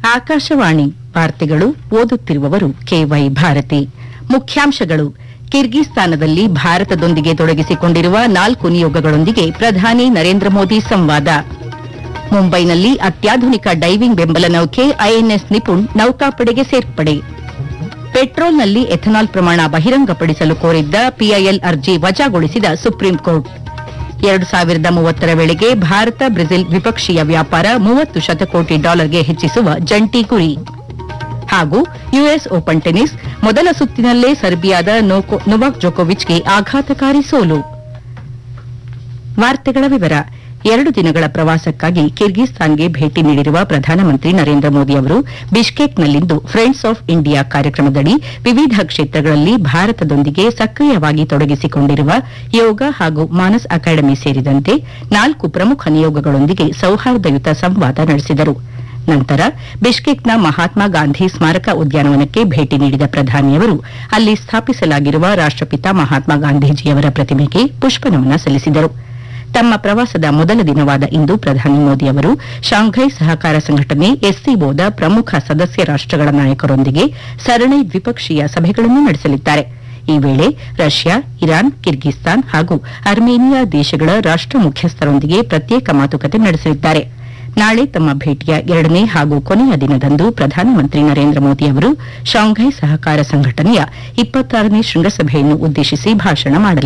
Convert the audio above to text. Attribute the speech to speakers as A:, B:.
A: ಆಕಾಶವಾಣಿ ವಾರ್ತೆಗಳು ಓದುತ್ತಿರುವವರು ಕೆವೈ ಭಾರತಿ ಮುಖ್ಯಾಂಶಗಳು ಕಿರ್ಗಿಸ್ತಾನದಲ್ಲಿ ಭಾರತದೊಂದಿಗೆ ತೊಡಗಿಸಿಕೊಂಡಿರುವ ನಾಲ್ಕು ನಿಯೋಗಗಳೊಂದಿಗೆ ಪ್ರಧಾನಿ ನರೇಂದ್ರ ಮೋದಿ ಸಂವಾದ ಮುಂಬೈನಲ್ಲಿ ಅತ್ಯಾಧುನಿಕ ಡೈವಿಂಗ್ ಬೆಂಬಲ ನೌಕೆ ಐಎನ್ಎಸ್ ನಿಪುಣ್ ನೌಕಾಪಡೆಗೆ ಸೇರ್ಪಡೆ ಪೆಟ್ರೋಲ್ನಲ್ಲಿ ಎಥನಾಲ್ ಪ್ರಮಾಣ ಬಹಿರಂಗಪಡಿಸಲು ಕೋರಿದ್ದ ಪಿಐಎಲ್ ಅರ್ಜಿ ವಜಾಗೊಳಿಸಿದ ಸುಪ್ರೀಂ ಕೋರ್ಟ್ ಎರಡು ಸಾವಿರದ ಮೂವತ್ತರ ವೇಳೆಗೆ ಭಾರತ ಬ್ರೆಜಿಲ್ ದ್ವಿಪಕ್ಷೀಯ ವ್ಯಾಪಾರ ಮೂವತ್ತು ಶತಕೋಟಿ ಡಾಲರ್ಗೆ ಹೆಚ್ಚಿಸುವ ಜಂಟಿ ಗುರಿ ಹಾಗೂ ಯುಎಸ್ ಓಪನ್ ಟೆನಿಸ್ ಮೊದಲ ಸುತ್ತಿನಲ್ಲೇ ಸರ್ಬಿಯಾದ ನೋಕೊ- ನೊವಾಕ್ ಜೊಕೋವಿಚ್ಗೆ ಆಘಾತಕಾರಿ ಸೋಲು ವಾರ್ತೆಗಳ ವಿವರ ಎರಡು ದಿನಗಳ ಪ್ರವಾಸಕ್ಕಾಗಿ ಕಿರ್ಗಿಸ್ತಾನ್ಗೆ ಭೇಟಿ ನೀಡಿರುವ ಪ್ರಧಾನಮಂತ್ರಿ ನರೇಂದ್ರ ಮೋದಿ ಅವರು ಬಿಷ್ಕೇಕ್ನಲ್ಲಿಂದು ಫ್ರೆಂಡ್ಸ್ ಆಫ್ ಇಂಡಿಯಾ ಕಾರ್ಯಕ್ರಮದಡಿ ವಿವಿಧ ಕ್ಷೇತ್ರಗಳಲ್ಲಿ ಭಾರತದೊಂದಿಗೆ ಸಕ್ರಿಯವಾಗಿ ತೊಡಗಿಸಿಕೊಂಡಿರುವ ಯೋಗ ಹಾಗೂ ಮಾನಸ್ ಅಕಾಡೆಮಿ ಸೇರಿದಂತೆ ನಾಲ್ಕು ಪ್ರಮುಖ ನಿಯೋಗಗಳೊಂದಿಗೆ ಸೌಹಾರ್ದಯುತ ಸಂವಾದ ನಡೆಸಿದರು ನಂತರ ಬಿಷ್ಕೇಕ್ನ ಮಹಾತ್ಮ ಗಾಂಧಿ ಸ್ಮಾರಕ ಉದ್ಯಾನವನಕ್ಕೆ ಭೇಟಿ ನೀಡಿದ ಪ್ರಧಾನಿಯವರು ಅಲ್ಲಿ ಸ್ಥಾಪಿಸಲಾಗಿರುವ ರಾಷ್ಟಪಿತ ಮಹಾತ್ಮ ಗಾಂಧೀಜಿಯವರ ಪ್ರತಿಮೆಗೆ ಪುಷ್ಪನಮನ ಸಲ್ಲಿಸಿದರು ತಮ್ಮ ಪ್ರವಾಸದ ಮೊದಲ ದಿನವಾದ ಇಂದು ಪ್ರಧಾನಿ ಮೋದಿ ಅವರು ಶಾಂಘೈ ಸಹಕಾರ ಸಂಘಟನೆ ಎಸ್ಸಿಒದ ಪ್ರಮುಖ ಸದಸ್ಯ ರಾಷ್ಟಗಳ ನಾಯಕರೊಂದಿಗೆ ಸರಣಿ ದ್ವಿಪಕ್ಷೀಯ ಸಭೆಗಳನ್ನು ನಡೆಸಲಿದ್ದಾರೆ ಈ ವೇಳೆ ರಷ್ಯಾ ಇರಾನ್ ಕಿರ್ಗಿಸ್ತಾನ್ ಹಾಗೂ ಅರ್ಮೇನಿಯಾ ದೇಶಗಳ ರಾಷ್ಟ ಮುಖ್ಯಸ್ಥರೊಂದಿಗೆ ಪ್ರತ್ಯೇಕ ಮಾತುಕತೆ ನಡೆಸಲಿದ್ದಾರೆ ನಾಳೆ ತಮ್ಮ ಭೇಟಿಯ ಎರಡನೇ ಹಾಗೂ ಕೊನೆಯ ದಿನದಂದು ಪ್ರಧಾನಮಂತ್ರಿ ನರೇಂದ್ರ ಮೋದಿ ಅವರು ಶಾಂಘೈ ಸಹಕಾರ ಸಂಘಟನೆಯ ಇಪ್ಪತ್ತಾರನೇ ಶೃಂಗಸಭೆಯನ್ನು ಉದ್ದೇಶಿಸಿ ಭಾಷಣ ಮಾಡಲಿದ್ದಾರೆ